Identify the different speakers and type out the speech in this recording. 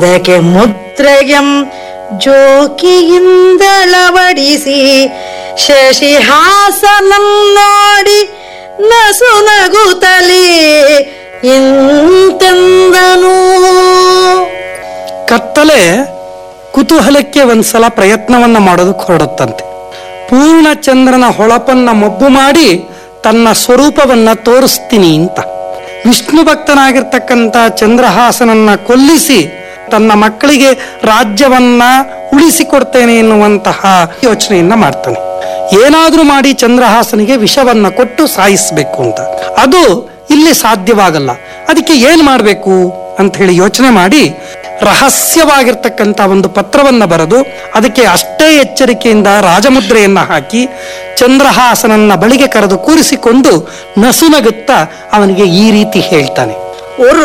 Speaker 1: ಅದಕ್ಕೆ ಮುದ್ರೆಯಂ ಜೋಕಿಯಿಂದಳವಡಿಸಿ ಶಶಿಹಾಸನಂ ನೋಡಿ ನಸು ನಗುತ್ತಲೇ ಇಂತೆಂದನು
Speaker 2: ಕತ್ತಲೆ ಕುತೂಹಲಕ್ಕೆ ಒಂದ್ಸಲ ಪ್ರಯತ್ನವನ್ನ ಮಾಡೋದಕ್ಕೆ ಹೊರಡುತ್ತಂತೆ ಪೂರ್ಣ ಚಂದ್ರನ ಹೊಳಪನ್ನ ಮಬ್ಬು ಮಾಡಿ ತನ್ನ ಸ್ವರೂಪವನ್ನ ತೋರಿಸ್ತೀನಿ ಅಂತ ವಿಷ್ಣು ಭಕ್ತನಾಗಿರ್ತಕ್ಕಂಥ ಚಂದ್ರಹಾಸನನ್ನ ಕೊಲ್ಲಿಸಿ ತನ್ನ ಮಕ್ಕಳಿಗೆ ರಾಜ್ಯವನ್ನ ಉಳಿಸಿಕೊಡ್ತೇನೆ ಎನ್ನುವಂತಹ ಯೋಚನೆಯನ್ನ ಮಾಡ್ತಾನೆ ಏನಾದ್ರೂ ಮಾಡಿ ಚಂದ್ರಹಾಸನಿಗೆ ವಿಷವನ್ನ ಕೊಟ್ಟು ಸಾಯಿಸಬೇಕು ಅಂತ ಅದು ಇಲ್ಲಿ ಸಾಧ್ಯವಾಗಲ್ಲ ಅದಕ್ಕೆ ಏನ್ ಮಾಡಬೇಕು ಅಂತ ಹೇಳಿ ಯೋಚನೆ ಮಾಡಿ ರಹಸ್ಯವಾಗಿರ್ತಕ್ಕಂಥ ಒಂದು ಪತ್ರವನ್ನ ಬರೆದು ಅದಕ್ಕೆ ಅಷ್ಟೇ ಎಚ್ಚರಿಕೆಯಿಂದ ರಾಜಮುದ್ರೆಯನ್ನ ಹಾಕಿ ಚಂದ್ರಹಾಸನನ್ನ ಬಳಿಗೆ ಕರೆದು ಕೂರಿಸಿಕೊಂಡು ನಸುನಗುತ್ತಾ ಅವನಿಗೆ ಈ ರೀತಿ ಹೇಳ್ತಾನೆ
Speaker 1: ஒரு